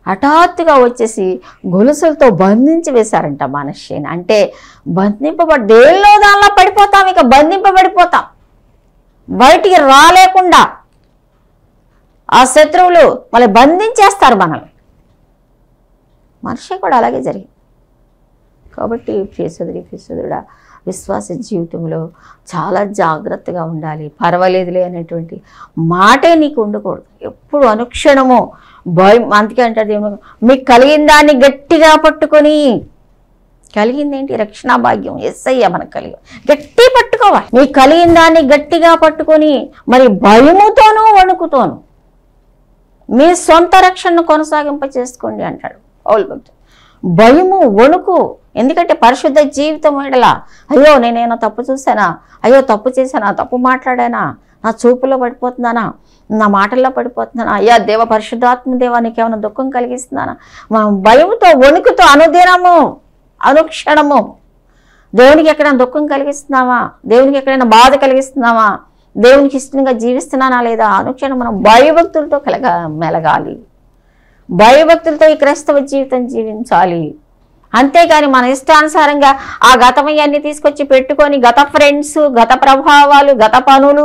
హఠాత్తుగా వచ్చేసి గొలుసులతో బంధించి వేశారంట మనిషిని అంటే బంధింపబడి దేనిలో దానిలో పడిపోతాం ఇక బంధింపబడిపోతాం బయటికి రాలేకుండా ఆ శత్రువులు మళ్ళీ బంధించేస్తారు మనల్ని మనిషి కూడా అలాగే జరిగింది కాబట్టి ప్రియసోదరి ప్రియసోదరుడా విశ్వాస జీవితంలో చాలా జాగ్రత్తగా ఉండాలి పర్వాలేదులే అనేటువంటి మాటే నీకు ఉండకూడదు ఎప్పుడు అనుక్షణము భయం అందుకే అంటారు దేవుడు మీకు కలిగిన దాన్ని గట్టిగా పట్టుకొని కలిగింది ఏంటి రక్షణ భాగ్యం ఎస్ఐ మనకు కలిగి గట్టి పట్టుకోవాలి మీకు కలిగిన దాన్ని గట్టిగా పట్టుకొని మరి భయముతోనూ వణుకుతోను మీ సొంత రక్షణను కొనసాగింప చేసుకోండి అంటాడు పౌలు భక్తుడు భయము వణుకు ఎందుకంటే పరిశుద్ధ జీవితం ఎడల అయ్యో నేనేమో తప్పు చూసానా అయ్యో తప్పు చేశానా తప్పు మాట్లాడానా నా చూపులో పడిపోతున్నానా నా మాటల్లో పడిపోతున్నానా అయ్యా దేవ పరిశుద్ధాత్మ దేవా నీకేమైనా దుఃఖం కలిగిస్తున్నానా మనం భయంతో వణుకుతో అనుదినము అనుక్షణము దేవునికి ఎక్కడైనా దుఃఖం కలిగిస్తున్నావా దేవునికి ఎక్కడైనా బాధ కలిగిస్తున్నావా దేవునికి ఇష్టంగా జీవిస్తున్నానా లేదా అనుక్షణం మనం భయభక్తులతో కలగ మెలగాలి భయభక్తులతో ఈ క్రైస్తవ జీవితం జీవించాలి అంతేగాని మన ఇష్టానుసారంగా ఆ గతమయ్యాన్ని తీసుకొచ్చి పెట్టుకొని గత ఫ్రెండ్స్ గత ప్రభావాలు గత పనులు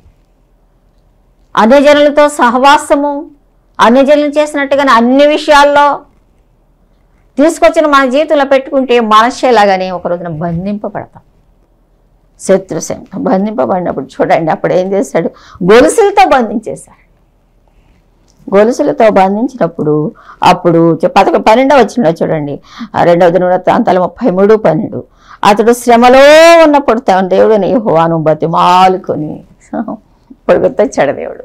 అన్యజనులతో సహవాసము అన్యజనులు చేసినట్టుగానే అన్ని విషయాల్లో తీసుకొచ్చిన మన జీవితంలో పెట్టుకుంటే మనషేలాగానే ఒక రోజున బంధింపబడతాం శత్రుసేన బంధింపబడినప్పుడు చూడండి అప్పుడు ఏం చేశాడు గొలుసులతో బంధించేశాడు గొలుసులతో బంధించినప్పుడు అప్పుడు చె- పదకొ పన్నెండవ వచ్చిన చూడండి ఆ రెండవ దిన ప్రాంతాలు ముప్పై మూడు పన్నెండు అతడు శ్రమలో ఉన్నప్పుడు తన దేవుడిని హోవాను బతిమాలుకొని ఇప్పుడు గుర్తొచ్చాడు దేవుడు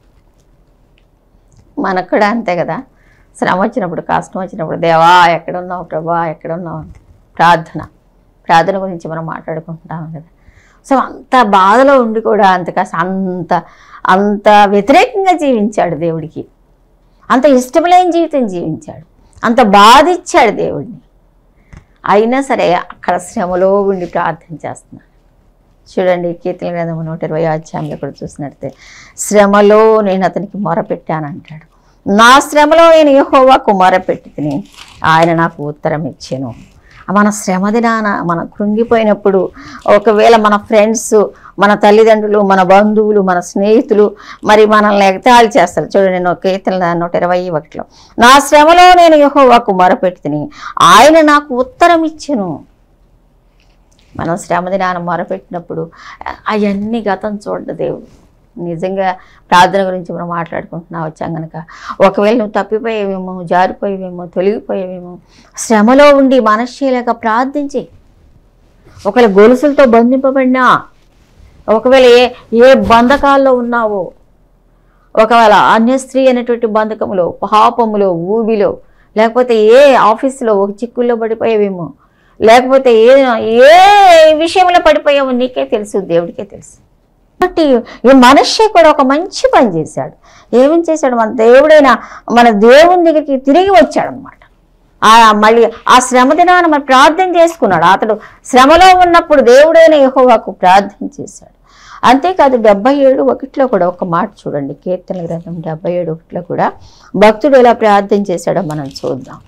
మనకు కూడా అంతే కదా శ్రమ వచ్చినప్పుడు కష్టం వచ్చినప్పుడు దేవా ఎక్కడున్నావు ప్రభా ఎక్కడున్నావు ప్రార్థన ప్రార్థన గురించి మనం మాట్లాడుకుంటున్నాం కదా సో అంత బాధలో ఉండి కూడా అంత కాస్త అంత అంత వ్యతిరేకంగా జీవించాడు దేవుడికి అంత ఇష్టములైన జీవితం జీవించాడు అంత బాధ ఇచ్చాడు దేవుడిని అయినా సరే అక్కడ శ్రమలో ఉండి ప్రార్థన చేస్తున్నాడు చూడండి కీర్తన గ్రంథం నూట ఇరవై అధ్యాయంలో కూడా చూసినట్టే శ్రమలో నేను అతనికి మొరపెట్టానంటాడు నా శ్రమలో నేను యెహోవాకు మొరపెట్టి తిని ఆయన నాకు ఉత్తరం ఇచ్చాను మన శ్రమ దినాన మనం కృంగిపోయినప్పుడు ఒకవేళ మన ఫ్రెండ్స్ మన తల్లిదండ్రులు మన బంధువులు మన స్నేహితులు మరి మనల్ని ఎగతాళి చేస్తారు చూడండి నేను కీర్తన నూట ఇరవై ఒకటిలో నా శ్రమలో నేను యెహోవాకు మొరపెట్టి తిని ఆయన నాకు ఉత్తరం ఇచ్చెను మనం శ్రమ దినాన్ని మొరపెట్టినప్పుడు అవన్నీ గతం చూడ దేవుడు నిజంగా ప్రార్థన గురించి మనం మాట్లాడుకుంటున్నా వచ్చాం కనుక ఒకవేళ నువ్వు తప్పిపోయేవేమో జారిపోయేవేమో తొలగిపోయేవేమో శ్రమలో ఉండి మనశ్శీలక ప్రార్థించి ఒకవేళ గొలుసులతో బంధింపబడినా ఒకవేళ ఏ ఏ బంధకాల్లో ఉన్నావో ఒకవేళ అన్య స్త్రీ అనేటువంటి బంధకములో పాపములో ఊబిలో లేకపోతే ఏ ఆఫీసులో ఒక చిక్కుల్లో పడిపోయేవేమో లేకపోతే ఏ ఏ విషయంలో పడిపోయావో నీకే తెలుసు దేవుడికే తెలుసు కాబట్టి ఈ మనిషి కూడా ఒక మంచి పని చేశాడు ఏమేం చేశాడు మన దేవుడైన మన దేవుని దగ్గరికి తిరిగి వచ్చాడు అనమాట ఆ మళ్ళీ ఆ శ్రమ దినాన మరి ప్రార్థన చేసుకున్నాడు అతడు శ్రమలో ఉన్నప్పుడు దేవుడైన యెహోవాకు ప్రార్థన చేశాడు అంతేకాదు డెబ్బై ఏడు ఒకటిలో కూడా ఒక మాట చూడండి కీర్తన గ్రంథం డెబ్బై ఏడు ఒకటిలో కూడా భక్తుడు ఎలా ప్రార్థన చేశాడో మనం చూద్దాం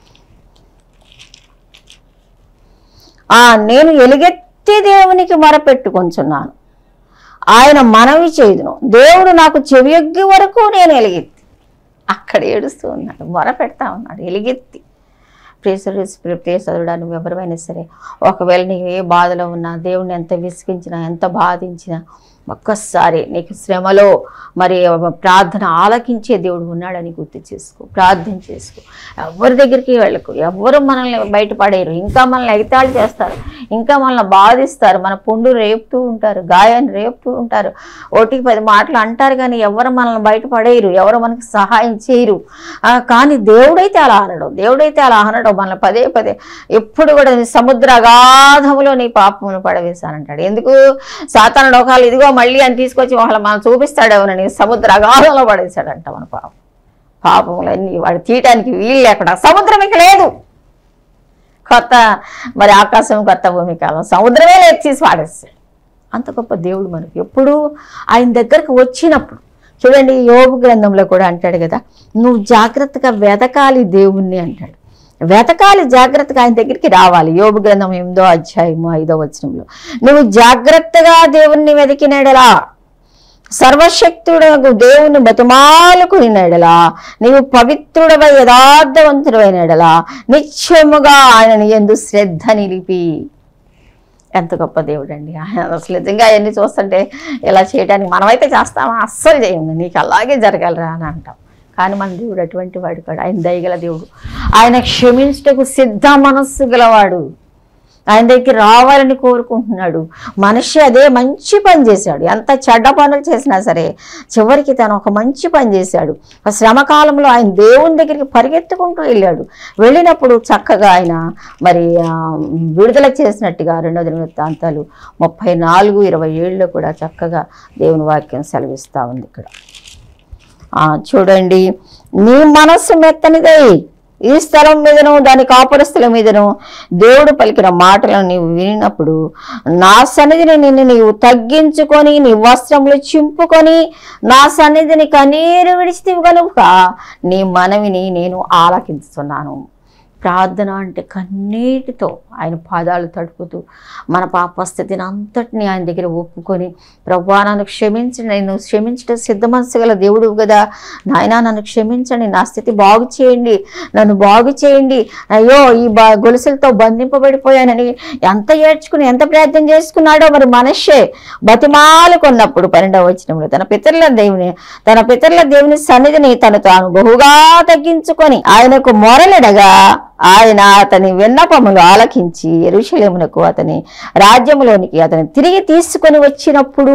ఆ నేను ఎలుగెత్తి దేవునికి మొరపెట్టుకొంచున్నాను ఆయన మనవి చేయుదును దేవుడు నాకు చెవియొగ్గి వరకు నేను ఎలుగెత్తి అక్కడ ఏడుస్తూ ఉన్నాడు మొర పెడతా ఉన్నాడు ఎలుగెత్తి ప్రేసుడు ప్రేసరుడా నువ్వు ఎవరివైనా సరే ఒకవేళ నీకు ఏ బాధలో ఉన్నా దేవుడిని ఎంత విసిగించినా ఎంత బాధించినా ఒక్కసారి నీకు శ్రమలో మరి ప్రార్థన ఆలకించే దేవుడు ఉన్నాడని గుర్తు చేసుకో ప్రార్థన చేసుకో ఎవరి దగ్గరికి వెళ్ళకు ఎవరు మనల్ని బయటపడేరు ఇంకా మనల్ని ఎగతాళి చేస్తారు ఇంకా మనల్ని బాధిస్తారు మన పుండు రేపుతూ ఉంటారు గాయాన్ని రేపుతూ ఉంటారు ఓటికి పది మాటలు అంటారు కానీ ఎవరు మనల్ని బయటపడేయరు ఎవరు మనకి సహాయం చేయరు ఆ, కానీ దేవుడైతే అలా అనడు దేవుడైతే అలా అనడు మనల్ని పదే పదే ఎప్పుడు కూడా నీ సముద్ర అగాధములో నీ పాపమును పడవేశానంటాడు ఎందుకు సాతాను లోకాలు ఇదిగో మళ్ళీ అని తీసుకొచ్చి వాళ్ళ మనం చూపిస్తాడేమోనని సముద్ర అగాధంలో పడేశాడంట మన పాపం పాపములన్నీ వాడు తీయటానికి వీలు లేకుండా సముద్రం ఇక లేదు కొత్త మరి ఆకాశం కొత్త భూమి కాలం సముద్రమే లేదు తీసి పాడేస్తాడు అంత గొప్ప దేవుడు మనకి ఎప్పుడు ఆయన దగ్గరకు వచ్చినప్పుడు చూడండి యోగు గ్రంథంలో కూడా అంటాడు కదా నువ్వు జాగ్రత్తగా వెతకాలి దేవుణ్ణి అంటాడు వెతకాలి జాగ్రత్తగా ఆయన దగ్గరికి రావాలి యోగు గ్రంథం ఎనిమిదో అధ్యాయము ఐదో వచనంలో నువ్వు జాగ్రత్తగా దేవుణ్ణి వెతికినడలా సర్వశక్తుడకు దేవుని బతిమాలుకునినడలా నీవు పవిత్రుడవై యథార్థవంతుడైనడలా నిత్యముగా ఆయనని ఎందు శ్రద్ధ నిలిపి ఎంత గొప్ప దేవుడు అండి ఆయన అసలు నిజంగా అవన్నీ చూస్తుంటే ఇలా చేయడానికి మనమైతే చేస్తామా అస్సలు చేయము నీకు అలాగే జరగాలిరా అని అంటాం కానీ మన దేవుడు అటువంటి వాడు కాడు ఆయన దయగల దేవుడు ఆయన క్షమించటకు సిద్ధ మనస్సు గలవాడు ఆయన దగ్గరికి రావాలని కోరుకుంటున్నాడు మనిషి అదే మంచి పని చేశాడు ఎంత చెడ్డ పనులు చేసినా సరే చివరికి తను ఒక మంచి పని చేశాడు ఆ శ్రమకాలంలో ఆయన దేవుని దగ్గరికి పరిగెత్తుకుంటూ వెళ్ళాడు వెళ్ళినప్పుడు చక్కగా ఆయన మరి ఆ, విడుదల చేసినట్టుగా రెండో దిన వృత్తాంతాలు ముప్పై నాలుగు ఇరవై ఏళ్ళలో కూడా చక్కగా దేవుని వాక్యం సెలవిస్తూ ఉంది ఇక్కడ ఆ, చూడండి నీ మనస్సు మెత్తనిదై ఈ స్థలం మీదను దాని కాపురస్తుల మీదను దేవుడు పలికిన మాటలను నీవు వినినప్పుడు నా సన్నిధిని నిన్ను నీవు తగ్గించుకొని నీ వస్త్రములు చింపుకొని నా సన్నిధిని కన్నీరు విడిచితివి కనుక నీ మనవిని నేను ఆలకించుతున్నాను ప్రార్థన అంటే కన్నీటితో ఆయన పాదాలు తడుపుతూ మన పాపస్థితిని అంతటిని ఆయన దగ్గర ఒప్పుకొని ప్రభా నన్ను క్షమించండి నేను క్షమించడం సిద్ధ మనసు గల దేవుడు కదా నాయనా నన్ను క్షమించండి నా స్థితి బాగు చేయండి నన్ను బాగు చేయండి అయ్యో ఈ బా గొలుసులతో బంధింపబడిపోయానని ఎంత ఏడ్చుకుని ఎంత ప్రయత్నం చేసుకున్నాడో మరి మనిషే బతిమాలు కొన్నప్పుడు పన్నెండవ వచనంలో తన పితరుల దేవుని తన పితరుల దేవుని సన్నిధిని తను తాను బహుగా తగ్గించుకొని ఆయనకు మొరలెడగా ఆయన అతని విన్నపములు ఆలకించి ఎరుషలేమునకు అతని రాజ్యములోనికి అతని తిరిగి తీసుకొని వచ్చినప్పుడు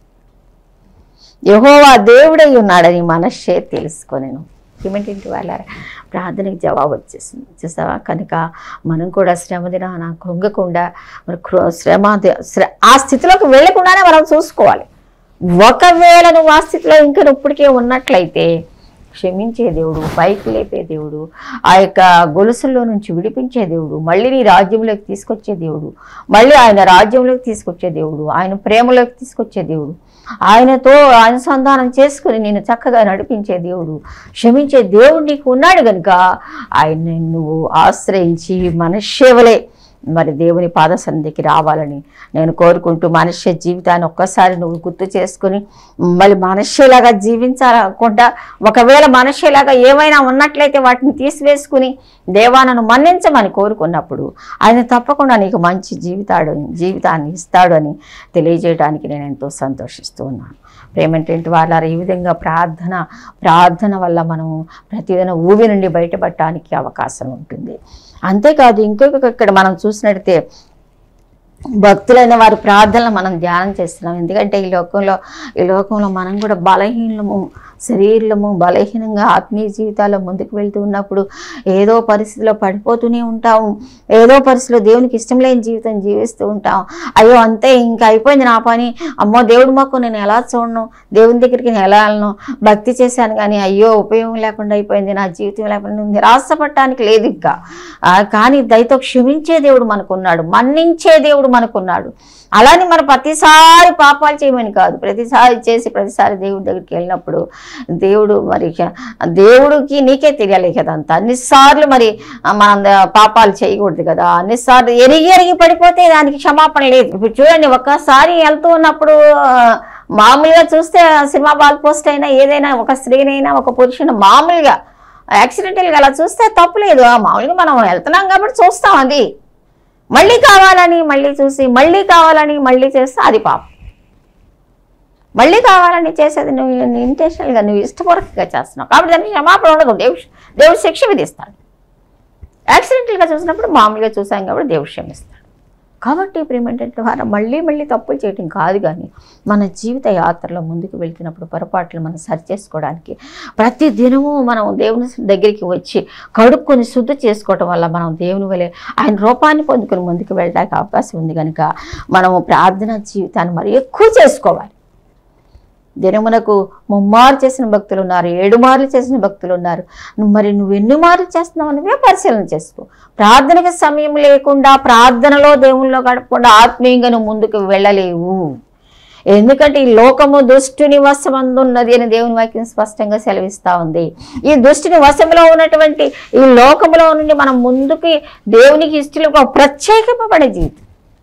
యహోవా దేవుడై ఉన్నాడని మనషే తెలుసుకొనేను ఏమిటి వాళ్ళారా ప్రార్థనకి జవాబు వచ్చేసింది చూసావా కనుక మనం కూడా శ్రమ దినాన కృంగకుండా మరి కృ- శ్రమ ది- శ్ర- ఆ స్థితిలోకి వెళ్ళకుండానే మనం చూసుకోవాలి ఒకవేళ నువ్వు ఆ స్థితిలో ఇంకా నువ్వు ఇప్పటికే ఉన్నట్లయితే క్షమించే దేవుడు పైకి లేపే దేవుడు ఆ యొక్క గొలుసుల్లో నుంచి విడిపించే దేవుడు మళ్ళీ నీ రాజ్యంలోకి తీసుకొచ్చే దేవుడు మళ్ళీ ఆయన రాజ్యంలోకి తీసుకొచ్చే దేవుడు ఆయన ప్రేమలోకి తీసుకొచ్చే దేవుడు ఆయనతో అనుసంధానం చేసుకుని నేను చక్కగా నడిపించే దేవుడు క్షమించే దేవుడు నీకు ఉన్నాడు కనుక ఆయన్ని నువ్వు ఆశ్రయించి మనషేవలే మరి దేవుని పాద సన్నిధికి రావాలని నేను కోరుకుంటూ మనుష్య జీవితాన్ని ఒక్కసారి నువ్వు గుర్తు చేసుకుని మళ్ళీ మనుష్యలాగా జీవించాలనుకుంటా ఒకవేళ మనుష్యలాగా ఏమైనా ఉన్నట్లయితే వాటిని తీసివేసుకుని దేవానను మన్నించమని కోరుకున్నప్పుడు ఆయన తప్పకుండా నీకు మంచి జీవితాడు జీవితాన్ని ఇస్తాడు అని తెలియజేయడానికి నేను ఎంతో సంతోషిస్తూ ఉన్నాను ప్రేమేంటంటే వాళ్ళ ఈ విధంగా ప్రార్థన ప్రార్థన వల్ల మనం ప్రతిదిన ఊబి నుండి బయటపడటానికి అవకాశం ఉంటుంది అంతేకాదు ఇంకొక ఇక్కడ మనం చూసినట్టే భక్తులైన వారి ప్రార్థనలు మనం ధ్యానం చేస్తున్నాం ఎందుకంటే ఈ లోకంలో ఈ లోకంలో మనం కూడా బలహీనము శరీరము బలహీనంగా ఆత్మీయ జీవితాల్లో ముందుకు వెళ్తూ ఉన్నప్పుడు ఏదో పరిస్థితిలో పడిపోతూనే ఉంటాము ఏదో పరిస్థితిలో దేవునికి ఇష్టం లేని జీవితం జీవిస్తూ ఉంటాం అయ్యో అంతే ఇంకా అయిపోయింది నా పని అమ్మో దేవుడు మాకు నేను ఎలా చూడను దేవుని దగ్గరికి నేను ఎలా వెళ్ళను భక్తి చేశాను కానీ అయ్యో ఉపయోగం లేకుండా అయిపోయింది నా జీవితం లేకుండా నువ్వు నిరాశపడటానికి లేదు ఇంకా ఆ, కానీ దయతో క్షమించే దేవుడు మనకున్నాడు మన్నించే దేవుడు మనకున్నాడు అలానే మనం ప్రతిసారి పాపాలు చేయమని కాదు ప్రతిసారి చేసి ప్రతిసారి దేవుడి దగ్గరికి వెళ్ళినప్పుడు దేవుడు మరి ఇక దేవుడికి నీకే తెలియాలి కదా అంత అన్నిసార్లు మరి ఆ, మనం ద- పాపాలు చేయకూడదు కదా అన్నిసార్లు ఎరిగి ఎరిగి పడిపోతే దానికి క్షమాపణ లేదు ఇప్పుడు చూడండి ఒక్కసారి వెళ్తూ ఉన్నప్పుడు ఆ, మామూలుగా చూస్తే సినిమా బాల్ పోస్ట్ అయినా ఏదైనా ఒక స్త్రీనైనా ఒక పురుషుని మామూలుగా యాక్సిడెంటల్గా అలా చూస్తే తప్పులేదు ఆ, మామూలుగా మనం వెళ్తున్నాం కాబట్టి చూస్తాం అది మళ్ళీ కావాలని మళ్ళీ చూసి మళ్ళీ కావాలని మళ్ళీ చేస్తే అది పాపం మళ్ళీ కావాలని చేసేది నువ్వు ఇంటెన్షనల్గా నువ్వు ఇష్టపూర్వకంగా చేస్తున్నావు కాబట్టి దానికి క్షమాపణ ఉండదు దేవుడు దేవుడు శిక్ష విధిస్తాడు యాక్సిడెంటల్గా చూసినప్పుడు మామూలుగా చూసాం కాబట్టి దేవుడు క్షమిస్తాడు కాబట్టి ఇప్పుడు ఏమిటంటే వారు మళ్ళీ మళ్ళీ తప్పులు చేయటం కాదు కానీ మన జీవిత యాత్రలో ముందుకు వెళ్తున్నప్పుడు పొరపాట్లు మనం సరి చేసుకోవడానికి ప్రతి దినము మనం దేవుని దగ్గరికి వచ్చి కడుక్కొని శుద్ధి చేసుకోవటం వల్ల మనం దేవుని వలె ఆయన రూపాన్ని పొందుకొని ముందుకు వెళ్ళడానికి అవకాశం ఉంది కనుక మనము ప్రార్థన జీవితాన్ని మరి ఎక్కువ చేసుకోవాలి దినమునకు ముమ్మారు చేసిన భక్తులు ఉన్నారు ఏడు మార్లు చేసిన భక్తులు ఉన్నారు నువ్వు మరి నువ్వు ఎన్ని మార్లు చేస్తున్నావు నువ్వే పరిశీలన చేసుకో ప్రార్థనకి సమయం లేకుండా ప్రార్థనలో దేవుళ్ళలో గడపకుండా ఆత్మీయంగా నువ్వు ముందుకు వెళ్ళలేవు ఎందుకంటే ఈ లోకము దుష్టుని వశమందున్నది అని దేవుని వాక్యం స్పష్టంగా సెలవిస్తా ఉంది ఈ దుష్టుని వశంలో ఉన్నటువంటి ఈ లోకములో నుండి మనం ముందుకి దేవునికి ఇష్టలుగా ప్రత్యేకింపబడే జీవితం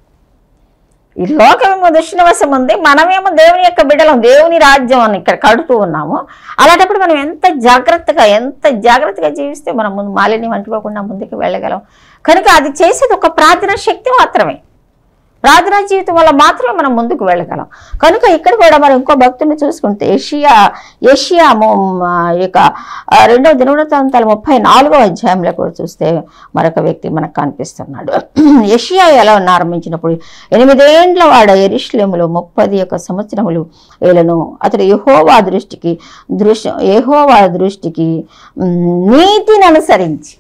ఈ లోకమేమో దుష్టుని వశం ఉంది మనమేమో దేవుని యొక్క బిడ్డలం దేవుని రాజ్యం అని ఇక్కడ కడుతూ ఉన్నాము అలాంటప్పుడు మనం ఎంత జాగ్రత్తగా ఎంత జాగ్రత్తగా జీవిస్తే మనం ముందు మాలిన్యం అంటుకోకుండా ముందుకు వెళ్ళగలం కనుక అది చేసేది ఒక ప్రార్థన శక్తి మాత్రమే ప్రార్థనా జీవితం వల్ల మాత్రమే మనం ముందుకు వెళ్ళగలం కనుక ఇక్కడ కూడా మనం ఇంకో భక్తుని చూసుకుంటే ఏషియా ఏషియా మొ- ఆ యొక్క ఆ, రెండవ దినవృత్తాంతాలు ముప్పై నాలుగో అధ్యాయంలో కూడా చూస్తే మరొక వ్యక్తి మనకు కనిపిస్తున్నాడు ఏషియా ఎలా ఆరంభించినప్పుడు ఎనిమిదేండ్ల వాడ ఎరిశ్లేములో ముప్పది యొక్క సంవత్సరములు ఏలను అతడు యెహోవా దృష్టికి దృష్టి యెహోవా దృష్టికి ఉమ్, నీతిని అనుసరించి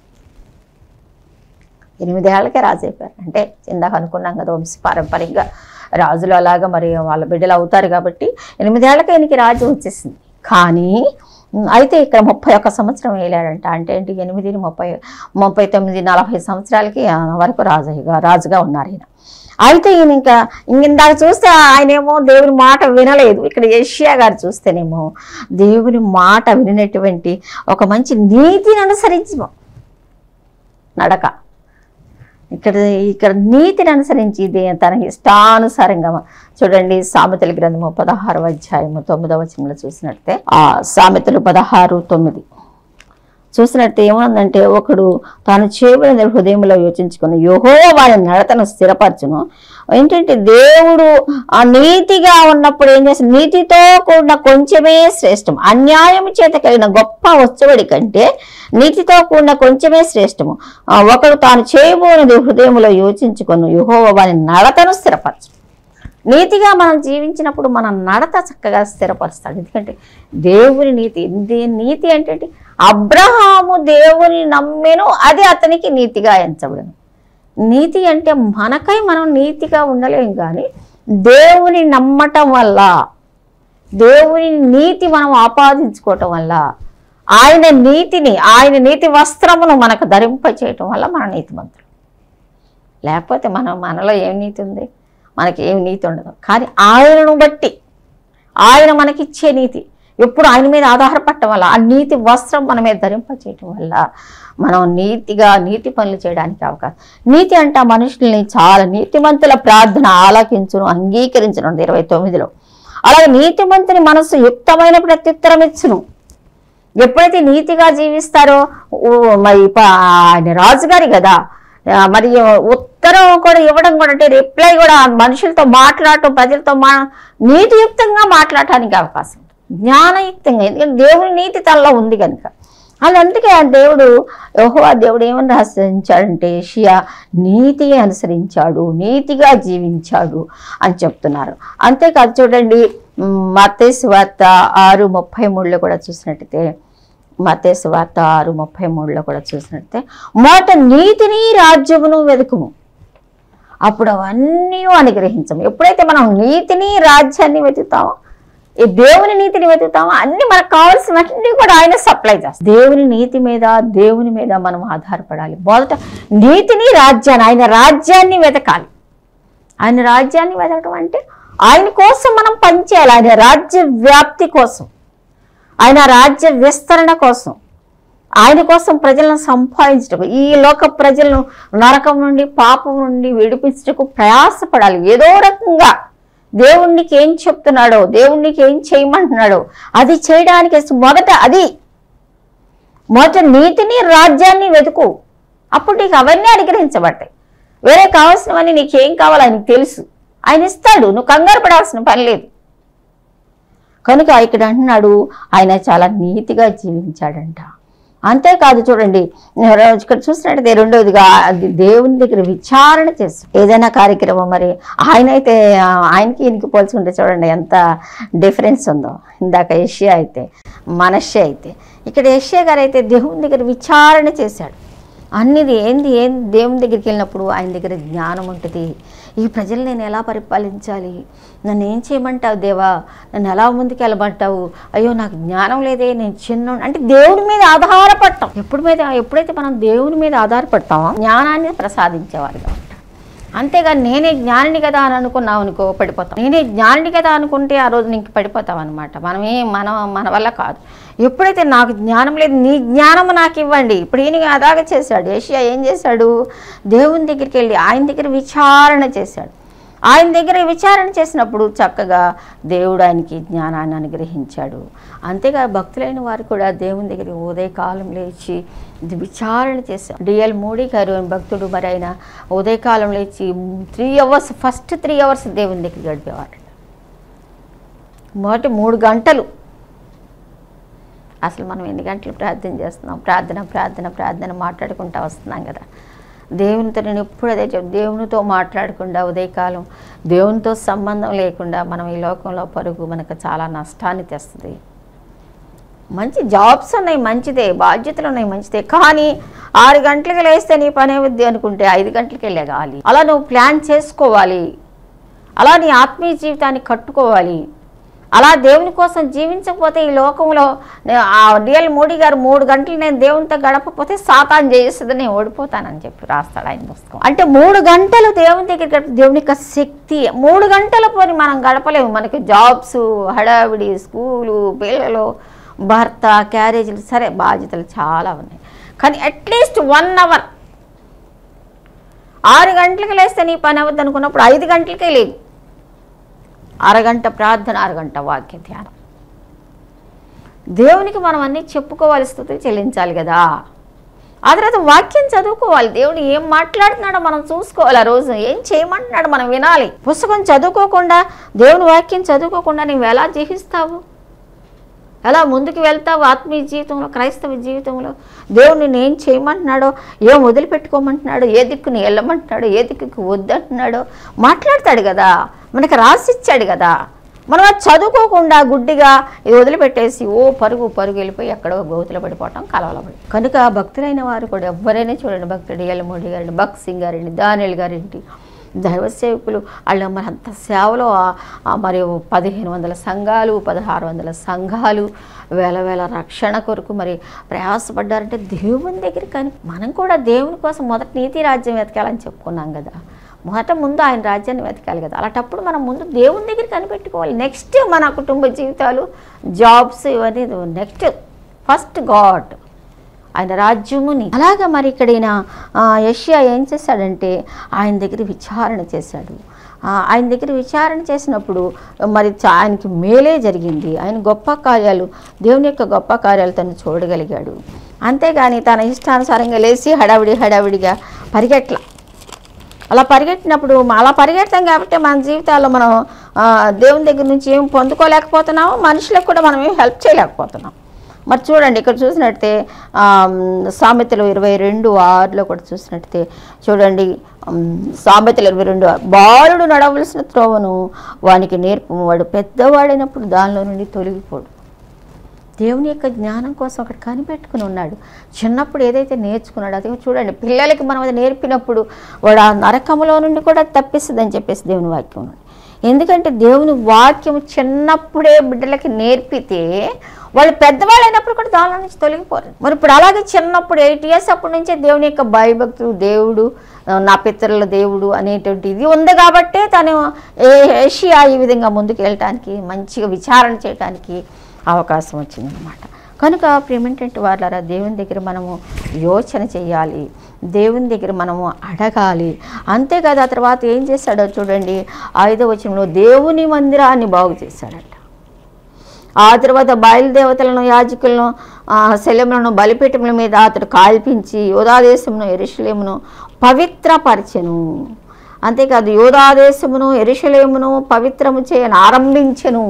ఎనిమిదేళ్లకే రాజు అయిపోయారు అంటే ఇందాక అనుకున్నాం కదా వంశ పారంపర్యంగా రాజులు అలాగా మరి వాళ్ళ బిడ్డలు అవుతారు కాబట్టి ఎనిమిదేళ్లకే ఈయనకి రాజ్యం వచ్చేసింది కానీ ఉమ్, అయితే ఇక్కడ ముప్పై ఒక్క సంవత్సరం వేలాడంట అంటే ఏంటి ఎనిమిది ముప్పై ముప్పై తొమ్మిది నలభై సంవత్సరాలకి ఆ వరకు రాజుగా రాజుగా ఉన్నారు ఈయన అయితే ఈయన ఇంకా ఇంక ఇందాక చూస్తే ఆయనేమో దేవుని మాట వినలేదు ఇక్కడ ఏషియా గారు చూస్తేనేమో దేవుని మాట వినినటువంటి ఒక మంచి నీతిని అనుసరించి నడక ఇక్కడ ఇక్కడ నీతిని అనుసరించి ఇది తన ఇష్టానుసారంగా చూడండి సామెతల గ్రంథము పదహారు అధ్యాయము తొమ్మిదవ వచనంలో చూసినట్టే ఆ సామెతలు పదహారు తొమ్మిది చూసినట్టు ఏముందంటే ఒకడు తాను చేయబడిన హృదయంలో యోచించుకుని యోహో వారి నడతను స్థిరపరచును ఏంటంటే దేవుడు ఆ నీతిగా ఉన్నప్పుడు ఏం చేస్తాడు నీతితో కూడిన కొంచెమే శ్రేష్టం అన్యాయం చేత కలిగిన గొప్ప వస్తువుడి కంటే నీతితో కూడిన కొంచెమే శ్రేష్టము ఆ ఒకడు తాను చేయబోనది హృదయంలో యోచించుకొని యుహో వారి నడతను స్థిరపరచు నీతిగా మనం జీవించినప్పుడు మన నడత చక్కగా స్థిరపరుస్తాడు ఎందుకంటే దేవుని నీతి ఇది నీతి అంటే ఏంటి? అబ్రహాము దేవుని నమ్మెను అది అతనికి నీతిగా ఎంచబడను నీతి అంటే మనకై మనం నీతిగా ఉండలేం కానీ దేవుని నమ్మటం వల్ల దేవుని నీతి మనం ఆపాదించుకోవటం వల్ల ఆయన నీతిని ఆయన నీతి వస్త్రమును మనకు ధరింప చేయటం వల్ల మన నీతిమంతులు లేకపోతే మనం మనలో ఏం నీతి ఉంది మనకి ఏం నీతి ఉండదు కానీ ఆయనను బట్టి ఆయన మనకిచ్చే నీతి ఎప్పుడు ఆయన మీద ఆధారపడటం వల్ల ఆ నీతి వస్త్రం మన మీద ధరింప చేయటం వల్ల మనం నీతిగా నీతి పనులు చేయడానికి అవకాశం నీతి అంటే ఆ మనుషుల్ని చాలా నీతిమంతుల ప్రార్థన ఆలకించును అంగీకరించను ఇరవై తొమ్మిదిలో అలాగే నీతిమంతుని మనసు యుక్తమైన ప్రత్యుత్తరం ఇచ్చును ఎప్పుడైతే నీతిగా జీవిస్తారో ఓ మరి ప- ఆయన రాజుగారి కదా ఆ, మరి ఉత్తరం కూడా ఇవ్వడం కూడా అంటే రిప్లై కూడా మనుషులతో మాట్లాడటం ప్రజలతో మా నీతియుక్తంగా మాట్లాడటానికి అవకాశం ఉంది. జ్ఞానయుక్తంగా ఎందుకంటే దేవుని నీతి తనలో ఉంది కనుక అది అందుకే ఆ దేవుడు యెహోవా దేవుడు ఏమని రచించాడంటే ఏషియా నీతి అనుసరించాడు నీతిగా జీవించాడు అని చెప్తున్నారు అంతేకాదు చూడండి మతేసు వార్త ఆరు ముప్పై మూడులో కూడా చూసినట్టయితే మతేసు వార్త ఆరు ముప్పై మూడులో కూడా చూసినట్టయితే మొదట నీతిని రాజ్యమును వెతుకుము అప్పుడు అవన్నీ అనుగ్రహించము ఎప్పుడైతే మనం నీతిని రాజ్యాన్ని వెతుకుతామో ఈ దేవుని నీతిని వెతుకుతామో అన్ని మనకు కావాల్సినవన్నీ కూడా ఆయన సప్లై చేస్తాం దేవుని నీతి మీద దేవుని మీద మనం ఆధారపడాలి మొదట నీతిని రాజ్యాన్ని ఆయన రాజ్యాన్ని వెతకాలి ఆయన రాజ్యాన్ని వెతకడం అంటే ఆయన కోసం మనం పనిచేయాలి ఆయన రాజ్య వ్యాప్తి కోసం ఆయన రాజ్య విస్తరణ కోసం ఆయన కోసం ప్రజలను సంపాదించటకు ఈ లోక ప్రజలను నరకం నుండి పాపం నుండి విడిపించటకు ప్రయాసపడాలి ఏదో రకంగా దేవునికి ఏం చెప్తున్నాడో దేవునికి ఏం చేయమంటున్నాడో అది చేయడానికి మొదట అది మొదట నీతిని రాజ్యాన్ని వెతుకు అప్పుడు నీకు అవన్నీ అనుగ్రహించబడతాయి వేరే కావాల్సినవన్నీ నీకేం కావాలో ఆయనకు తెలుసు ఆయన ఇస్తాడు నువ్వు కంగారు పడాల్సిన పని లేదు కనుక ఇక్కడ అంటున్నాడు ఆయన చాలా నీతిగా జీవించాడంట అంతేకాదు చూడండి ఇక్కడ చూసినట్టయితే రెండవదిగా అది దేవుని దగ్గర విచారణ చేస్తాం ఏదైనా కార్యక్రమం మరి ఆయన అయితే ఆ, ఆయనకి ఈయనకి పోల్చుకుంటే చూడండి ఎంత డిఫరెన్స్ ఉందో ఇందాక ఏషియా అయితే మనషే అయితే ఇక్కడ ఏషియా గారు అయితే దేవుని దగ్గర విచారణ చేశాడు అన్నిది ఏంది ఏం దేవుని దగ్గరికి వెళ్ళినప్పుడు ఆయన దగ్గర జ్ఞానం ఉంటుంది ఈ ప్రజలు నేను ఎలా పరిపాలించాలి నన్ను ఏం చేయమంటావు దేవా నన్ను ఎలా ముందుకు వెళ్ళమంటావు అయ్యో నాకు జ్ఞానం లేదే నేను చిన్న అంటే దేవుని మీద ఆధారపడతాం ఎప్పుడు మీద ఎప్పుడైతే మనం దేవుని మీద ఆధారపడతామో జ్ఞానాన్ని ప్రసాదించేవారుగా ఉంటాం అంతేగాని నేనే జ్ఞానిని కదా అని అనుకున్నావు అనుకో పడిపోతాం నేనే జ్ఞానిని కదా అనుకుంటే ఆ రోజు నీకు పడిపోతాం అనమాట మనమే మన మన వల్ల కాదు ఎప్పుడైతే నాకు జ్ఞానం లేదు నీ జ్ఞానం నాకు ఇవ్వండి ఇప్పుడు ఈయన అలాగే చేశాడు ఏషియా ఏం చేశాడు దేవుని దగ్గరికి వెళ్ళి ఆయన దగ్గర విచారణ చేశాడు ఆయన దగ్గర విచారణ చేసినప్పుడు చక్కగా దేవుడు ఆయనకి జ్ఞానాన్ని అనుగ్రహించాడు అంతేగా భక్తులైన వారు కూడా దేవుని దగ్గర ఉదయకాలం లేచి ఇది విచారణ చేశారు డిఎల్ మోడీ గారు అని భక్తుడు మరి ఆయన ఉదయకాలం లేచి three hours first three hours దేవుని దగ్గర గడిపేవారు మొదటి మూడు గంటలు అసలు మనం ఎన్ని గంటలు ప్రార్థన చేస్తున్నాం ప్రార్థన ప్రార్థన ప్రార్థన మాట్లాడుకుంటూ వస్తున్నాం కదా దేవునితో నేను ఎప్పుడు అదే చెప్ దేవునితో మాట్లాడకుండా ఉదయకాలం దేవునితో సంబంధం లేకుండా మనం ఈ లోకంలో పరుగు మనకు చాలా నష్టాన్ని తెస్తుంది మంచి జాబ్స్ ఉన్నాయి మంచిదే బాధ్యతలు ఉన్నాయి మంచిదే కానీ ఆరు గంటలకు లేస్తే నీ పని అవుద్ది అనుకుంటే ఐదు గంటలకి వెళ్ళగాలి అలా నువ్వు ప్లాన్ చేసుకోవాలి అలా నీ ఆత్మీయ జీవితాన్ని కట్టుకోవాలి అలా దేవుని కోసం జీవించకపోతే ఈ లోకంలో నే- ఆ డిఎల్ మోడీ గారు మూడు గంటలు నేను దేవునితో గడపకపోతే సాతాన్ చేస్తుంది నేను ఓడిపోతానని చెప్పి రాస్తాడు ఆయన పుస్తకం అంటే మూడు గంటలు దేవుని దగ్గర గడిపి దేవుని యొక్క శక్తి మూడు గంటల పోని మనం గడపలేము మనకి జాబ్స్ హడావిడి స్కూలు పిల్లలు భర్త క్యారేజీలు సరే బాధ్యతలు చాలా ఉన్నాయి కానీ అట్లీస్ట్ వన్ అవర్ ఆరు గంటలకు లేస్తే నీ పని అవ్వద్దు అనుకున్నప్పుడు ఐదు గంటలకే లేదు అరగంట ప్రార్థన అరగంట వాక్య ధ్యానం దేవునికి మనం అన్నీ చెప్పుకోవాలి స్థుతులు చెల్లించాలి కదా ఆ తర్వాత వాక్యం చదువుకోవాలి దేవుడు ఏం మాట్లాడుతున్నాడో మనం చూసుకోవాలి ఆ రోజు ఏం చేయమంటున్నాడో మనం వినాలి పుస్తకం చదువుకోకుండా దేవుని వాక్యం చదువుకోకుండా నువ్వు ఎలా జీవిస్తావు ఎలా ముందుకు వెళ్తావు ఆత్మీయ జీవితంలో క్రైస్తవ జీవితంలో దేవుడు నేను ఏం చేయమంటున్నాడో ఏం వదిలిపెట్టుకోమంటున్నాడో ఏ దిక్కుని వెళ్ళమంటున్నాడో ఏ దిక్కుకి వద్దంటున్నాడో మాట్లాడతాడు కదా మనకి రాసిచ్చాడు కదా మనం అది చదువుకోకుండా గుడ్డిగా ఇది వదిలిపెట్టేసి ఓ పరుగు పరుగు వెళ్ళిపోయి ఎక్కడో గోతులు పడిపోవటం కలవలో పడి కనుక భక్తులైన వారు కూడా ఎవరైనా చూడండి భక్తుడు ఎల్లమూడి గారండి భక్ సింగ్ గారండి దానిల్ గారింటి దైవ సేవకులు వాళ్ళ మరి అంత సేవలో ఆ- ఆ మరి పదిహేను వందల సంఘాలు పదహారు వందల సంఘాలు వేల వేల రక్షణ కొరకు మరి ప్రయాసపడ్డారంటే దేవుని దగ్గర కానీ మనం కూడా దేవుని కోసం మొదట నీతి రాజ్యం వెతకాలని చెప్పుకున్నాం కదా మొదట ముందు ఆయన రాజ్యాన్ని వెతకాలి కదా అలాంటప్పుడు మనం ముందు దేవుని దగ్గర కనిపెట్టుకోవాలి నెక్స్ట్ మన కుటుంబ జీవితాలు జాబ్స్ ఇవన్నీ నెక్స్ట్ ఫస్ట్ గాడ్ ఆయన రాజ్యముని అలాగా మరి ఇక్కడ ఈయన ఆ, యెషయా ఏం చేశాడంటే ఆయన దగ్గర విచారణ చేశాడు ఆ, ఆయన దగ్గర విచారణ చేసినప్పుడు మరి చా- ఆయనకి మేలే జరిగింది ఆయన గొప్ప కార్యాలు దేవుని యొక్క గొప్ప కార్యాలు తను చూడగలిగాడు అంతేగాని తన ఇష్టానుసారంగా లేచి హడావిడి హడావిడిగా పరిగెట్ల అలా పరిగెట్టినప్పుడు అలా పరిగెడతాం కాబట్టి మన జీవితాల్లో మనం ఆ, దేవుని దగ్గర నుంచి ఏం పొందుకోలేకపోతున్నాము మనుషులకు కూడా మనం ఏం హెల్ప్ చేయలేకపోతున్నాం మరి చూడండి ఇక్కడ చూసినట్టే ఆ, సామెతలు ఇరవై రెండు ఆరులో కూడా చూసినట్టే చూడండి ఉమ్, సామెతలు ఇరవై రెండు ఆరు. బాలుడు నడవలసిన త్రోవను వానికి నేర్పు వాడు పెద్దవాడైనప్పుడు దానిలో నుండి తొలగిపోడు దేవుని యొక్క జ్ఞానం కోసం అక్కడ కనిపెట్టుకుని ఉన్నాడు చిన్నప్పుడు ఏదైతే నేర్చుకున్నాడో అదే చూడండి పిల్లలకి మనం అది నేర్పినప్పుడు వాడు ఆ నరకములో నుండి కూడా తప్పిస్తుందని చెప్పేసి దేవుని వాక్యం ఉంది ఎందుకంటే దేవుని వాక్యం చిన్నప్పుడే బిడ్డలకి నేర్పితే వాళ్ళు పెద్దవాళ్ళు అయినప్పుడు కూడా దానిలో నుంచి తొలగిపోరు మరి ఇప్పుడు అలాగే చిన్నప్పుడు ఎయిట్ ఇయర్స్ అప్పటి నుంచే దేవుని యొక్క భయభక్తులు దేవుడు ఆ, నా పితరుల దేవుడు అనేటువంటి ఇది ఉంది కాబట్టే తను ఏ- ఏషియా ఈ విధంగా ముందుకు వెళ్ళటానికి మంచిగా విచారణ చేయడానికి అవకాశం వచ్చిందనమాట కనుక ప్రేమేంటంటే వాళ్ళరా దేవుని దగ్గర మనము యోచన చేయాలి దేవుని దగ్గర మనము అడగాలి అంతేకాదు ఆ తర్వాత ఏం చేశాడో చూడండి ఐదో వచనంలో దేవుని మందిరాన్ని బాగు చేశాడట ఆ తర్వాత బయలుదేవతలను యాజకులను ఆ, శల్యములను బలిపీఠముల మీద అతడు కాల్పించి యోధాదేశమును ఎరుషలేమును పవిత్రపరచెను అంతేకాదు యోధాదేశమును ఎరుషలేమును పవిత్రము చేయని ఆరంభించెను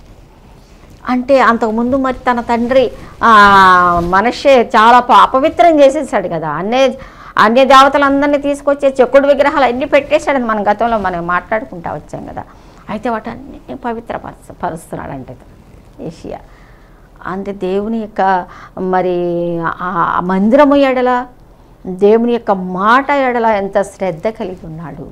అంటే అంతకుముందు మరి తన తండ్రి ఆ, మనషే చాలా ప- అపవిత్రం చేసేసాడు కదా అన్నే అన్య దేవతలందరినీ తీసుకొచ్చే చెక్కుడు విగ్రహాలు అన్నీ పెట్టేశాడని మన గతంలో మనం మాట్లాడుకుంటా వచ్చాం కదా అయితే వాటన్నిటిని పవిత్ర పరుచ పరుస్తున్నాడంటే ఏషియా అంటే దేవుని యొక్క మరి ఆ ఆ మందిరము ఎడల దేవుని యొక్క మాట ఎడల ఎంత శ్రద్ధ కలిగి ఉన్నాడు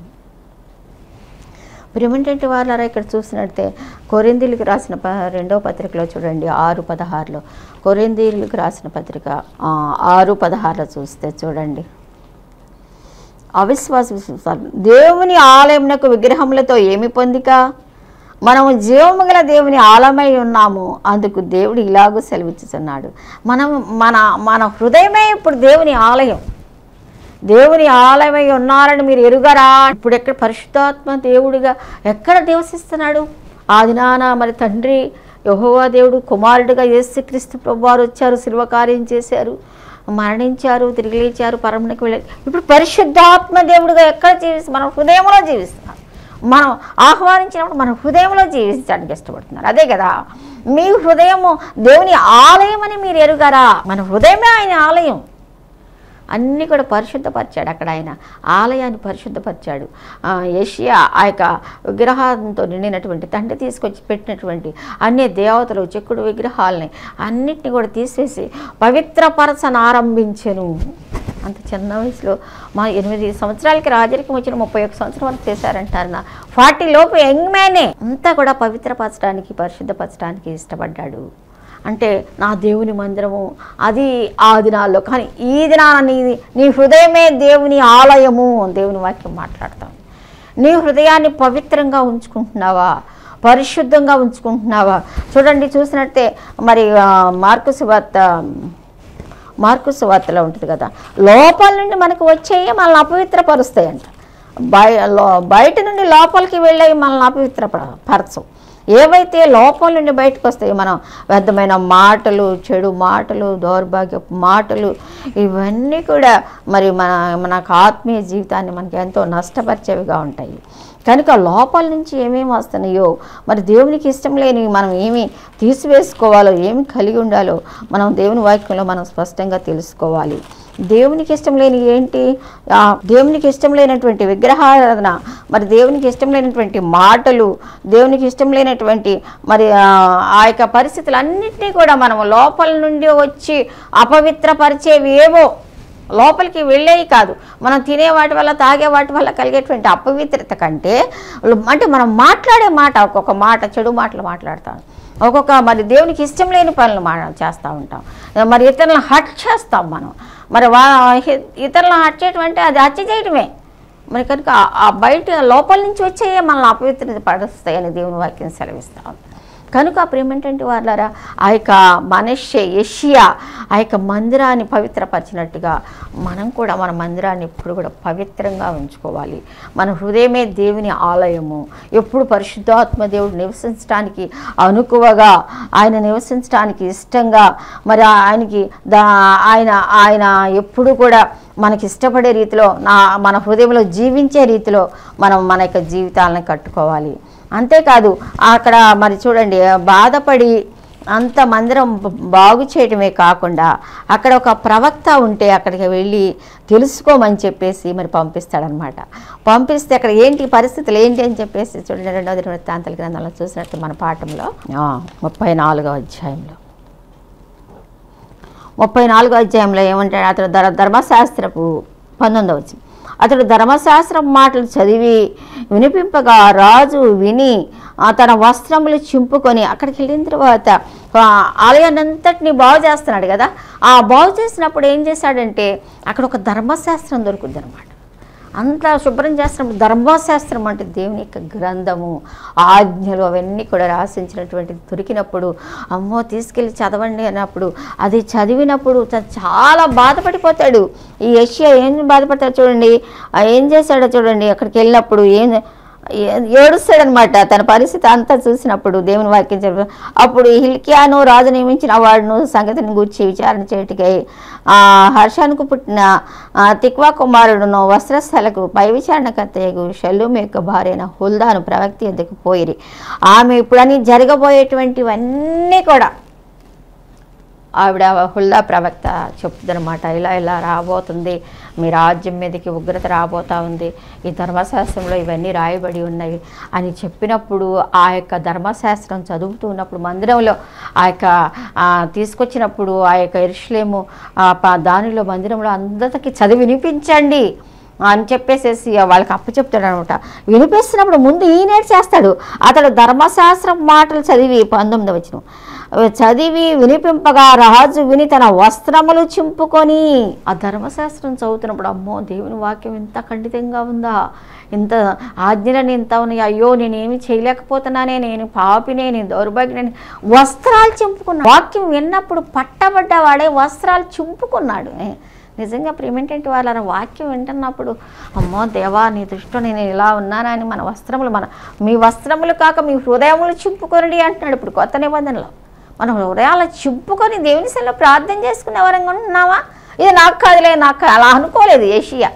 ప్రిమిటెంట్ వాళ్ళరా ఇక్కడ చూసినట్టే కొరిందీలకు రాసిన ప రెండవ పత్రికలో చూడండి ఆరు పదహారులో కొరిందీలకు రాసిన పత్రిక ఆ, ఆరు పదహారులో చూస్తే చూడండి అవిశ్వాస విశ్వాసాలు దేవుని ఆలయమునకు విగ్రహములతో ఏమి పొందిక మనము జీవము గల దేవుని ఆలమై ఉన్నాము అందుకు దేవుడు ఇలాగూ సెలవిచ్చుతున్నాడు మనం మన మన హృదయమే ఇప్పుడు దేవుని ఆలయం దేవుని ఆలయమై ఉన్నారని మీరు ఎరుగరా ఇప్పుడు ఎక్కడ పరిశుద్ధాత్మ దేవుడిగా ఎక్కడ నివసిస్తున్నాడు ఆ దినాన మరి తండ్రి యెహోవా దేవుడు కుమారుడిగా యేసుక్రీస్తు ప్రభువారు వచ్చారు శిల్వకార్యం చేశారు మరణించారు తిరిగి లేచారు పరమునికి వెళ్ళారు ఇప్పుడు పరిశుద్ధాత్మ దేవుడిగా ఎక్కడ జీవిస్తు మన హృదయంలో జీవిస్తున్నారు మనం ఆహ్వానించినప్పుడు మన హృదయంలో జీవించడానికి ఇష్టపడుతున్నారు అదే కదా మీ హృదయము దేవుని ఆలయం అని మీరు ఎరుగారా మన హృదయమే ఆయన ఆలయం అన్నీ కూడా పరిశుద్ధపరిచాడు అక్కడ ఆయన ఆలయాన్ని పరిశుద్ధపరిచాడు ఆ, ఏషియా ఆ యొక్క విగ్రహంతో నిండినటువంటి తండ్రి తీసుకొచ్చి పెట్టినటువంటి అన్ని దేవతలు చెక్కుడు విగ్రహాలని అన్నిటిని కూడా తీసేసి పవిత్రపరచన ఆరంభించెను అంత చిన్న వయసులో మా ఎనిమిది సంవత్సరాలకి రాజరికం వచ్చిన ముప్పై ఒక్క సంవత్సరం వరకు చేశారంటారు నా ఫార్టీ లోపు యంగ్ మ్యానే అంతా కూడా పవిత్రపరచడానికి పరిశుద్ధపరచడానికి ఇష్టపడ్డాడు అంటే నా దేవుని మందిరము అది ఆ దినాల్లో కానీ ఈ దినాన నీ నీ హృదయమే దేవుని ఆలయము దేవుని వాక్యం మాట్లాడతాం నీ హృదయాన్ని పవిత్రంగా ఉంచుకుంటున్నావా పరిశుద్ధంగా ఉంచుకుంటున్నావా చూడండి చూసినట్టే మరి ఆ, మార్కు సువార్త మార్కు సువార్తలో ఉంటుంది కదా లోపల నుండి మనకు వచ్చేవి మనల్ని అపవిత్రపరుస్తాయంట బయ లో- బయట నుండి లోపలికి వెళ్ళేవి మనల్ని అపవిత్ర పరచవు ఏవైతే లోపల నుండి బయటకు వస్తాయో మనం వ్యర్థమైన మాటలు చెడు మాటలు దౌర్భాగ్యపు మాటలు ఇవన్నీ కూడా మరి మన మనకు ఆత్మీయ జీవితాన్ని మనకి ఎంతో నష్టపరిచేవిగా ఉంటాయి కనుక లోపల నుంచి ఏమేమి వస్తున్నాయో మరి దేవునికి ఇష్టం లేనివి మనం ఏమి తీసివేసుకోవాలో ఏమి కలిగి ఉండాలో మనం దేవుని వాక్యంలో మనం స్పష్టంగా తెలుసుకోవాలి దేవునికి ఇష్టం లేని ఏంటి ఆ, దేవునికి ఇష్టం లేనటువంటి విగ్రహారాధన మరి దేవునికి ఇష్టం లేనటువంటి మాటలు దేవునికి ఇష్టం లేనటువంటి మరి ఆ, ఆ యొక్క పరిస్థితులన్నింటినీ కూడా మనం లోపల నుండి వచ్చి అపవిత్రపరిచేవి ఏవో లోపలికి వెళ్ళేవి కాదు మనం తినే వాటి వల్ల తాగే వాటి వల్ల కలిగేటువంటి అపవిత్రత కంటే అంటే మనం మాట్లాడే మాట ఒక్కొక్క మాట చెడు మాటలు మాట్లాడతాం ఒక్కొక్క మరి దేవునికి ఇష్టం లేని పనులు మా చేస్తూ ఉంటాం మరి ఇతరులను హట్ చేస్తాం మనం మరి వా ఇతరులను హట్ చేయటం అంటే అది హత్య చేయటమే మరి కనుక ఆ- ఆ బయట లోపల నుంచి వచ్చే మనల్ని అపవిత్రత పరుస్తాయని దేవుని వాక్యం సెలవిస్తాం కనుక ప్రేమేంటంటే వాళ్ళారా ఆ యొక్క మనుష్య యషియా ఆ యొక్క మందిరాన్ని పవిత్రపరిచినట్టుగా మనం కూడా మన మందిరాన్ని ఎప్పుడు కూడా పవిత్రంగా ఉంచుకోవాలి మన హృదయమే దేవుని ఆలయము ఎప్పుడు పరిశుద్ధాత్మ దేవుడు నివసించడానికి అనుకువగా ఆయన నివసించడానికి ఇష్టంగా మరి ఆయనకి దా ఆయన ఆయన ఎప్పుడు కూడా మనకి ఇష్టపడే రీతిలో నా మన హృదయంలో జీవించే రీతిలో మనం మన యొక్క జీవితాలను కట్టుకోవాలి అంతేకాదు అక్కడ మరి చూడండి బాధపడి అంత మందిరం బ- బాగు చేయటమే కాకుండా అక్కడ ఒక ప్రవక్త ఉంటే అక్కడికి వెళ్ళి తెలుసుకోమని చెప్పేసి మరి పంపిస్తాడనమాట పంపిస్తే అక్కడ ఏంటి పరిస్థితులు ఏంటి అని చెప్పేసి చూడండి రెండవ దిన వృత్తాంతాల గ్రంథంలో చూసినట్టు మన పాఠంలో ఆ, ముప్పై నాలుగో అధ్యాయంలో ముప్పై నాలుగో అధ్యాయంలో ఏమంటాడు అతడు ధర ధర్మశాస్త్రపు పంతొమ్మిదవ వచ్చి అతడు ధర్మశాస్త్రం మాటలు చదివి వినిపింపగా రాజు విని ఆ తన వస్త్రములు చింపుకొని అక్కడికి వెళ్ళిన తర్వాత ఆ ఆలయాన్ని అంతటిని బాగు చేస్తున్నాడు కదా ఆ బాగు చేసినప్పుడు ఏం చేశాడంటే అక్కడ ఒక ధర్మశాస్త్రం దొరుకుద్ది అనమాట అంతా శుభ్రం చేస్తున్నప్పుడు ధర్మశాస్త్రం అంటే దేవుని యొక్క గ్రంథము ఆజ్ఞలు అవన్నీ కూడా రాసించినటువంటి దొరికినప్పుడు అమ్మో తీసుకెళ్ళి చదవండి అన్నప్పుడు అది చదివినప్పుడు త- చాలా బాధపడిపోతాడు ఈ ఏషియా ఏం బాధపడతాడు చూడండి ఆ ఏం చేశాడో చూడండి అక్కడికి వెళ్ళినప్పుడు ఏం ఏ- ఏడుస్తాడనమాట తన పరిస్థితి అంతా చూసినప్పుడు దేవుని వాక్యం చెప్ప అప్పుడు హిల్కియాను రాజు నియమించిన వాడును సంగతిని గూర్చి విచారణ చేయుటకై ఆ హర్షానికి పుట్టిన ఆ, తిక్వా కుమారుడును వస్త్రస్థలకు పై విచారణకర్తయ్యకు షల్లూమ్ యొక్క భార్య అయిన హుల్దాను ప్రవక్తి ఎందుకు పోయిరి ఆమె ఇప్పుడని జరగబోయేటువంటివన్నీ కూడా ఆవిడ హుల్దా ప్రవక్త చెప్తుందనమాట ఇలా ఇలా రాబోతుంది మీ రాజ్యం మీదకి ఉగ్రత రాబోతా ఉంది ఈ ధర్మశాస్త్రంలో ఇవన్నీ రాయబడి ఉన్నాయి అని చెప్పినప్పుడు ఆ యొక్క ధర్మశాస్త్రం చదువుతూ ఉన్నప్పుడు మందిరంలో ఆ యొక్క ఆ, తీసుకొచ్చినప్పుడు ఆ యొక్క ఎరుషులేము ఆ ప- దానిలో మందిరంలో అందరికీ చదివి వినిపించండి అని చెప్పేసేసి వాళ్ళకి అప్పు చెప్తాడు అనమాట వినిపిస్తున్నప్పుడు ముందు ఈయన చేస్తాడు అతడు ధర్మశాస్త్రం మాటలు చదివి పంతొమ్మిది వచ్చిన చదివి వినిపింపగా రాజు విని తన వస్త్రములు చింపుకొని ఆ ధర్మశాస్త్రం చదువుతున్నప్పుడు అమ్మో దేవుని వాక్యం ఇంత ఖండితంగా ఉందా ఇంత ఆజ్ఞలని ఇంత ఉన్నాయి అయ్యో నేనేమి చేయలేకపోతున్నానే నేను పాపినే నేను దౌర్భాగ్యని వస్త్రాలు చింపుకున్నాడు వాక్యం విన్నప్పుడు పట్టబడ్డవాడే వస్త్రాలు చింపుకున్నాడు నిజంగా ప్రేమేంటంటే వాళ్ళ వాక్యం వింటున్నప్పుడు అమ్మో దేవా నీ దృష్టిలో నేను ఇలా ఉన్నానని మన వస్త్రములు మన మీ వస్త్రములు కాక మీ హృదయములు చింపుకొనండి అంటున్నాడు ఇప్పుడు కొత్త నిబంధనలో మన హృదయాలు చింపుకొని దేవుని సెల్లో ప్రార్థన చేసుకునే వరంగా ఉంటున్నావా ఇది నాకు కాదులే నాకు అలా అనుకోలేదు ఏషియా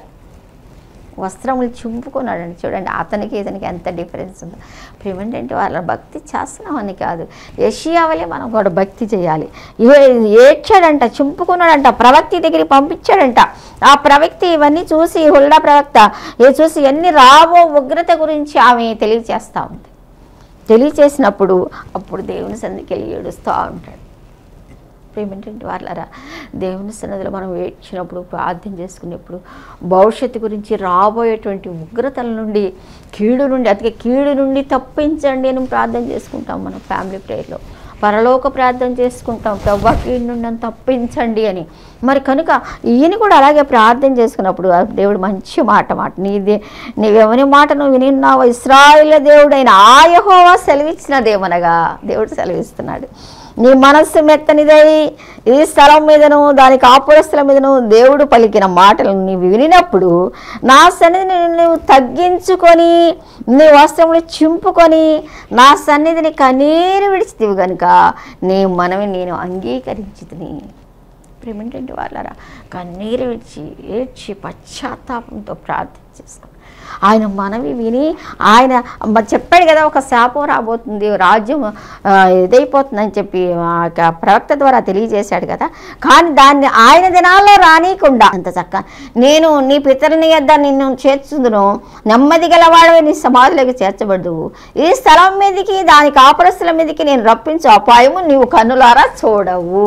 వస్త్రములు చింపుకున్నాడండి చూడండి అతనికి ఇతనికి ఎంత డిఫరెన్స్ ఉందో ప్రేమేంటంటే వాళ్ళ భక్తి చేస్తున్నామని కాదు యషియా వల్లే మనం కూడా భక్తి చేయాలి ఏ- ఏడ్చాడంట చింపుకున్నాడంట ప్రవక్తి దగ్గరికి పంపించాడంట ఆ ప్రవక్తి ఇవన్నీ చూసి హుల్డా ప్రవక్త ఏ చూసి ఎన్ని రాబో ఉగ్రత గురించి ఆమె తెలియచేస్తూ ఉంది తెలియచేసినప్పుడు అప్పుడు దేవుని సందికి వెళ్ళి ఏడుస్తూ ఉంటాడు ప్రేమేంటంటే వాళ్ళరా దేవుని సన్నిధిలో మనం ఏడ్చినప్పుడు ప్రార్థన చేసుకునేప్పుడు భవిష్యత్తు గురించి రాబోయేటువంటి ఉగ్రతల నుండి కీడు నుండి అతికే కీడు నుండి తప్పించండి అని ప్రార్థన చేసుకుంటాం మనం ఫ్యామిలీ ప్రేయర్లో పరలోక ప్రార్థన చేసుకుంటాం ప్రభా కీడు నుండి నన్ను తప్పించండి అని మరి కనుక ఈయన కూడా అలాగే ప్రార్థన చేసుకున్నప్పుడు ఆ దేవుడు మంచి మాట మాట నీదే నీవెవని మాట నువ్వు వినిన్నావు ఇస్రాయిల దేవుడైన ఆ యెహోవా సెలవిచ్చినదేమనగా దేవుడు సెలవిస్తున్నాడు నీ మనస్సు మెత్తనిదై ఈ స్థలం మీదను దాని కాపురస్తుల మీదను దేవుడు పలికిన మాటలను నీవు వినినప్పుడు నా సన్నిధిని నువ్వు తగ్గించుకొని నీ వస్త్రములు చింపుకొని నా సన్నిధిని కన్నీరు విడిచితివి గనుక నీ మనవి నేను అంగీకరించుతుని ప్రేమేంటంటే వాళ్ళరా కన్నీరు విడిచి ఏడ్చి పశ్చాత్తాపంతో ప్రార్థన చేసుకో ఆయన మనవి విని ఆయన మ- చెప్పాడు కదా ఒక శాపం రాబోతుంది రాజ్యం ఆ, ఇదైపోతుందని చెప్పి ఆ యొక్క ప్రవక్త ద్వారా తెలియజేశాడు కదా కానీ దాన్ని ఆయన దినాల్లో రానీయకుండా అంత చక్క నేను నీ పితరుని యొద్ద నిన్ను చేర్చుదును నెమ్మది గలవాడవి నీ సమాధిలోకి చేర్చబడదు ఈ స్థలం మీదకి దాని కాపురస్తుల మీదకి నేను రప్పించు అపాయము నీవు కన్నులారా చూడవు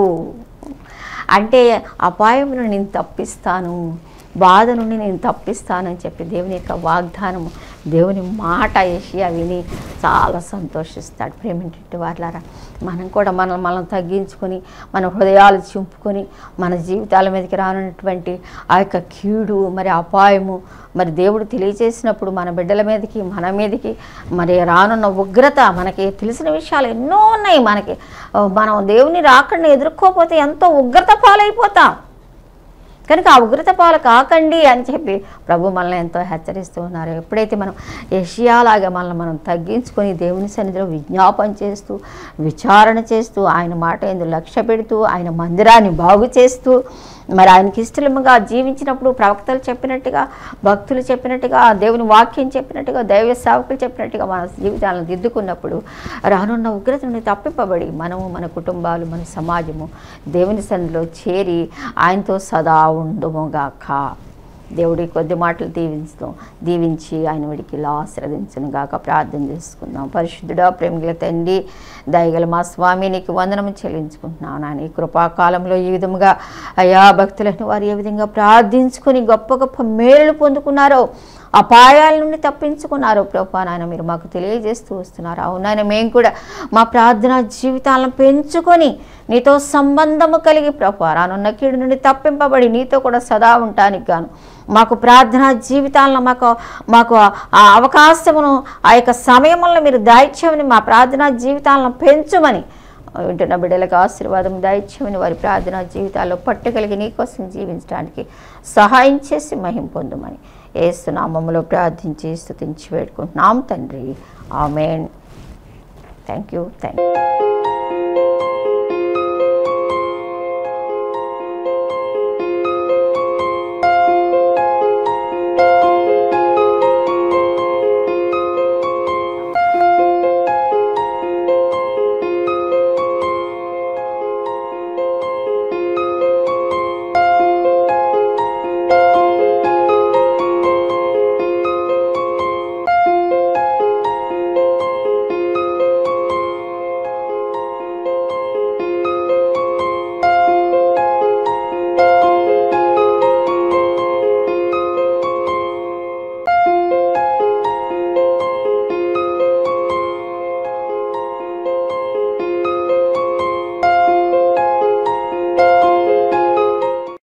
అంటే అపాయమును నేను తప్పిస్తాను బాధ నుండి నేను తప్పిస్తానని చెప్పి దేవుని యొక్క వాగ్దానము దేవుని మాట ఏషియా విని చాలా సంతోషిస్తాడు ప్రేమింటి వాళ్ళారా మనం కూడా మనం మనం తగ్గించుకొని మన హృదయాలు చింపుకొని మన జీవితాల మీదకి రానున్నటువంటి ఆ యొక్క కీడు మరి అపాయము మరి దేవుడు తెలియజేసినప్పుడు మన బిడ్డల మీదకి మన మీదకి మరి రానున్న ఉగ్రత మనకి తెలిసిన విషయాలు ఎన్నో ఉన్నాయి మనకి ఆ, మనం దేవుని రాకుండా ఎదుర్కోకపోతే ఎంతో ఉగ్రత పాలైపోతాం కనుక ఆ ఉగ్రత పాలు కాకండి అని చెప్పి ప్రభు మనల్ని ఎంతో హెచ్చరిస్తూ ఉన్నారు ఎప్పుడైతే మనం యషియాలాగా మనల్ని మనం తగ్గించుకొని దేవుని సన్నిధిలో విజ్ఞాపన చేస్తూ విచారణ చేస్తూ ఆయన మాట ఎందు లక్ష్య పెడుతూ ఆయన మందిరాన్ని బాగు చేస్తూ మరి ఆయనకి ఇష్టముగా జీవించినప్పుడు ప్రవక్తలు చెప్పినట్టుగా భక్తులు చెప్పినట్టుగా దేవుని వాక్యం చెప్పినట్టుగా దైవ సేవకులు చెప్పినట్టుగా మన జీవితాలను దిద్దుకున్నప్పుడు రానున్న ఉగ్రత నుండి తప్పింపబడి మనము మన కుటుంబాలు మన సమాజము దేవుని సన్నిధిలో చేరి ఆయనతో సదా ఉండుముగాక దేవుడి కొద్ది మాటలు దీవించుతాం దీవించి ఆయన విడికి ఇలా ఆశ్రదించను గాక ప్రార్థన చేసుకుందాం పరిశుద్ధుడా ప్రేమిగల తండ్రి దయగల మా స్వామి నీకు వందనము చెల్లించుకుంటున్నాను నాయన ఈ కృపాకాలంలో ఈ విధముగా అయా భక్తులను వారు ఏ విధంగా ప్రార్థించుకొని గొప్ప గొప్ప మేలు పొందుకున్నారో అపాయాల నుండి తప్పించుకున్నారు ప్రభా నాయన మీరు మాకు తెలియజేస్తూ వస్తున్నారు అవునాయన మేము కూడా మా ప్రార్థనా జీవితాలను పెంచుకొని నీతో సంబంధము కలిగి ప్రభా రానున్న కీడు నుండి తప్పింపబడి నీతో కూడా సదా ఉంటానికి గాను మాకు ప్రార్థనా జీవితాలను మాకు మాకు ఆ అవకాశమును ఆ యొక్క సమయములను మీరు దాయిత్యమని మా ప్రార్థనా జీవితాలను పెంచుమని వింటున్న బిడ్డలకు ఆశీర్వాదం దాయిత్యమని వారి ప్రార్థనా జీవితాల్లో పట్టుకలిగి నీకోసం జీవించడానికి సహాయం చేసి మహిం పొందుమని ఏసునామములో ప్రార్థించి స్తుతించి వేడుకుంటున్నాం తండ్రి amen thank you thank you